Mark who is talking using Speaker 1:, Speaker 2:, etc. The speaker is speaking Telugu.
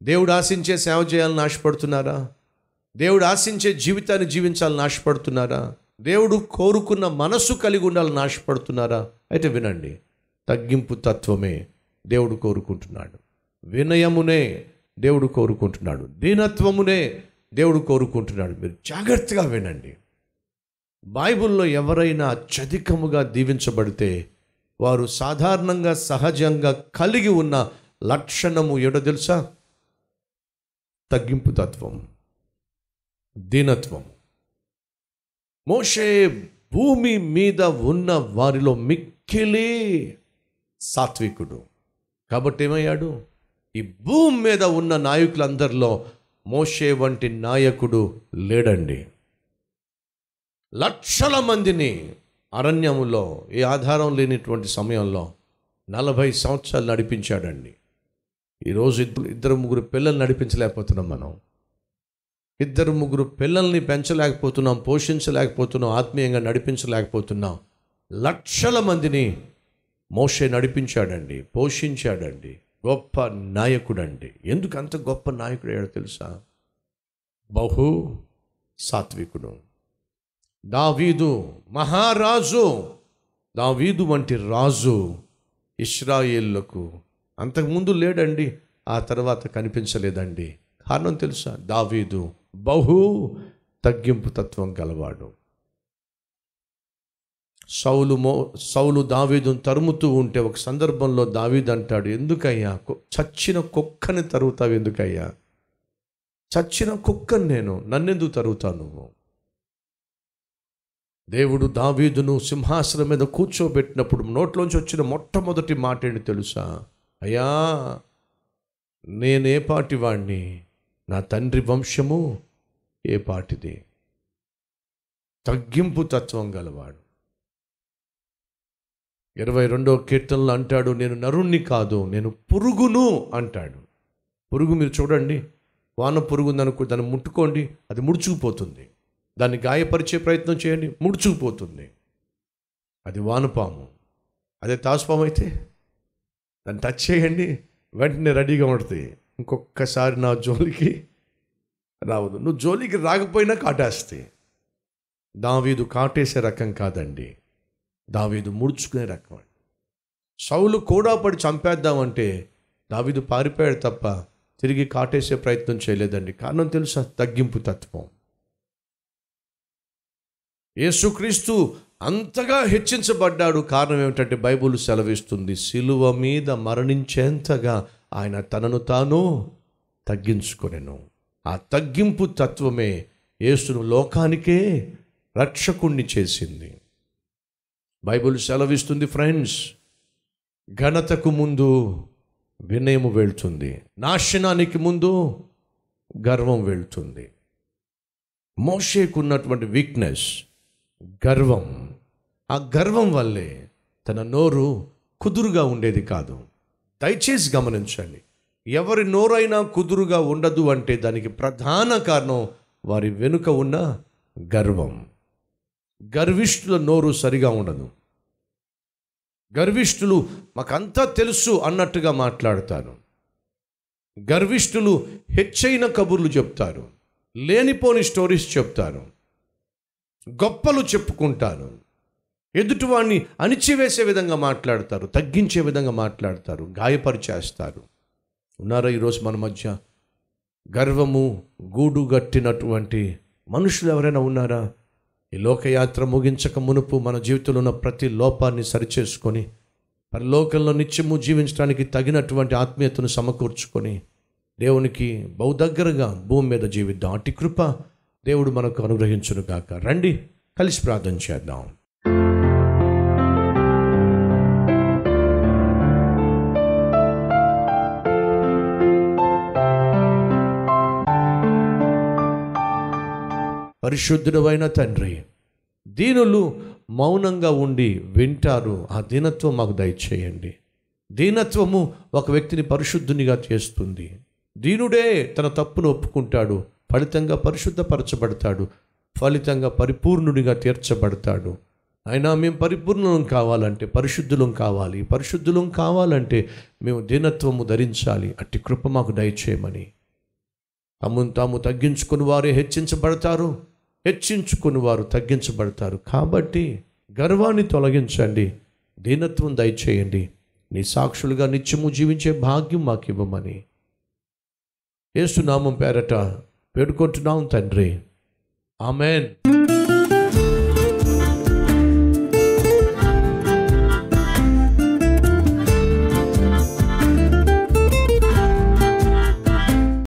Speaker 1: దేవుడు ఆశించే సేవ చేయాలని ఆశపడుతున్నారా దేవుడు ఆశించే జీవితాన్ని జీవించాలని ఆశపడుతున్నారా దేవుడు కోరుకున్న మనస్సు కలిగి ఉండాలని ఆశపడుతున్నారా అయితే వినండి తగ్గింపు తత్వమే దేవుడు కోరుకుంటున్నాడు వినయమునే దేవుడు కోరుకుంటున్నాడు దీనత్వమునే దేవుడు కోరుకుంటున్నాడు మీరు జాగ్రత్తగా వినండి బైబిల్లో ఎవరైనా అత్యధికముగా దీవించబడితే వారు సాధారణంగా సహజంగా కలిగి ఉన్న లక్షణము ఏడో తెలుసా తగ్గింపు తత్వం దీనత్వం మోషే భూమి మీద ఉన్న వారిలో మిక్కిలి సాత్వికుడు కాబట్టి ఏమయ్యాడు ఈ భూమి మీద ఉన్న నాయకులందరిలో మోషే వంటి నాయకుడు లేడండి లక్షల మందిని అరణ్యములో ఏ ఆధారం లేనిటువంటి సమయంలో నలభై సంవత్సరాలు నడిపించాడండి ఈరోజు ఇద్దరు ఇద్దరు ముగ్గురు పిల్లల్ని నడిపించలేకపోతున్నాం మనం ఇద్దరు ముగ్గురు పిల్లల్ని పెంచలేకపోతున్నాం పోషించలేకపోతున్నాం ఆత్మీయంగా నడిపించలేకపోతున్నాం లక్షల మందిని మోషే నడిపించాడండి పోషించాడండి గొప్ప నాయకుడండి ఎందుకు అంత గొప్ప నాయకుడు అయ్యాడో తెలుసా బహు సాత్వికుడు దావీదు మహారాజు దావీదు వంటి రాజు ఇస్రాయేళ్లకు అంతకుముందు లేడండి ఆ తర్వాత కనిపించలేదండి కారణం తెలుసా దావీదు బహు తగ్గింపు తత్వం గలవాడు సౌలు మో సౌలు దావీదును తరుముతూ ఉంటే ఒక సందర్భంలో దావీదు అంటాడు ఎందుకయ్యా కు- చచ్చిన కుక్కని తరుగుతావు ఎందుకయ్యా చచ్చిన కుక్కని నేను నన్నెందుకు తరుగుతావు నువ్వు దేవుడు దావీదును సింహాసనం మీద కూర్చోబెట్టినప్పుడు నోట్లోంచి వచ్చిన మొట్టమొదటి మాట ఏంటి తెలుసా అయ్యా నేనే పాటి వాణ్ణి నా తండ్రి వంశము ఏ పాటిది తగ్గింపు తత్వం గలవాడు ఇరవై రెండో కీర్తనలో అంటాడు నేను నరుణ్ణి కాదు నేను పురుగును అంటాడు పురుగు మీరు చూడండి వాన పురుగు ఉందనుకో దాన్ని ముట్టుకోండి అది ముడుచుకుపోతుంది దాన్ని గాయపరిచే ప్రయత్నం చేయండి ముడుచుకుపోతుంది అది వానపాము అదే తాసుపాము అయితే దాన్ని టచ్ చేయండి వెంటనే రెడీగా ఉంటుంది ఇంకొకసారి నా జోలికి రావద్దు నువ్వు జోలికి రాకపోయినా కాటేస్తాయి దావీదు కాటేసే రకం కాదండి దావీదు ముడుచుకునే రకం అండి సౌలు కూడా పడి చంపేద్దామంటే దావీదు పారిపోయాడు తప్ప తిరిగి కాటేసే ప్రయత్నం చేయలేదండి కారణం తెలుసా తగ్గింపు తత్వం యేసుక్రీస్తు అంతగా హెచ్చించబడ్డాడు కారణం ఏమిటంటే బైబుల్ సెలవిస్తుంది సిలువ మీద మరణించేంతగా ఆయన తనను తాను తగ్గించుకొనెను ఆ తగ్గింపు తత్వమే యేసును లోకానికే రక్షకుణ్ణి చేసింది బైబుల్ సెలవిస్తుంది ఫ్రెండ్స్ ఘనతకు ముందు వినయము వెళ్తుంది నాశనానికి ముందు గర్వం వెళ్తుంది మోషేకున్నటువంటి వీక్నెస్ గర్వం ఆ గర్వం వల్లే తన నోరు కుదురుగా ఉండేది కాదు దయచేసి గమనించండి ఎవరి నోరైనా కుదురుగా ఉండదు అంటే దానికి ప్రధాన కారణం వారి వెనుక ఉన్న గర్వం గర్విష్ఠుల నోరు సరిగా ఉండదు గర్విష్ఠులు మాకంతా తెలుసు అన్నట్టుగా మాట్లాడతారు గర్విష్ఠులు హెచ్చైన కబుర్లు చెప్తారు లేనిపోని స్టోరీస్ చెప్తారు గొప్పలు చెప్పుకుంటారు ఎదుటివాడిని అణిచివేసే విధంగా మాట్లాడతారు తగ్గించే విధంగా మాట్లాడతారు గాయపరిచేస్తారు ఉన్నారా ఈరోజు మన మధ్య గర్వము గూడు గట్టినటువంటి మనుషులు ఎవరైనా ఉన్నారా ఈ లోకయాత్ర ముగించక మునుపు మన జీవితంలో ఉన్న ప్రతి లోపాన్ని సరిచేసుకొని పరలోకంలో నిత్యము జీవించడానికి తగినటువంటి ఆత్మీయతను సమకూర్చుకొని దేవునికి బహు దగ్గరగా భూమి మీద జీవిద్దాం అట్టి కృప దేవుడు మనకు అనుగ్రహించును కాక రండి కలిసి ప్రార్థన చేద్దాం పరిశుద్ధుడైన తండ్రి దీనులు మౌనంగా ఉండి వింటారు ఆ దీనత్వం మాకు దయచేయండి దీనత్వము ఒక వ్యక్తిని పరిశుద్ధునిగా చేస్తుంది దీనుడే తన తప్పును ఒప్పుకుంటాడు ఫలితంగా పరిశుద్ధపరచబడతాడు ఫలితంగా పరిపూర్ణుడిగా తీర్చబడతాడు అయినా మేము పరిపూర్ణం కావాలంటే పరిశుద్ధులం కావాలి పరిశుద్ధులం కావాలంటే మేము దీనత్వము ధరించాలి అట్టి కృప మాకు దయచేయమని తమను తాము తగ్గించుకుని వారు హెచ్చించబడతారు హెచ్చించుకుని వారు తగ్గించబడతారు కాబట్టి గర్వాన్ని తొలగించండి దీనత్వం దయచేయండి నీ సాక్షులుగా నిత్యము జీవించే భాగ్యం మాకు ఇవ్వమని యేసునామం పేరట వేడుకుంటున్నాం తండ్రి ఆమెన్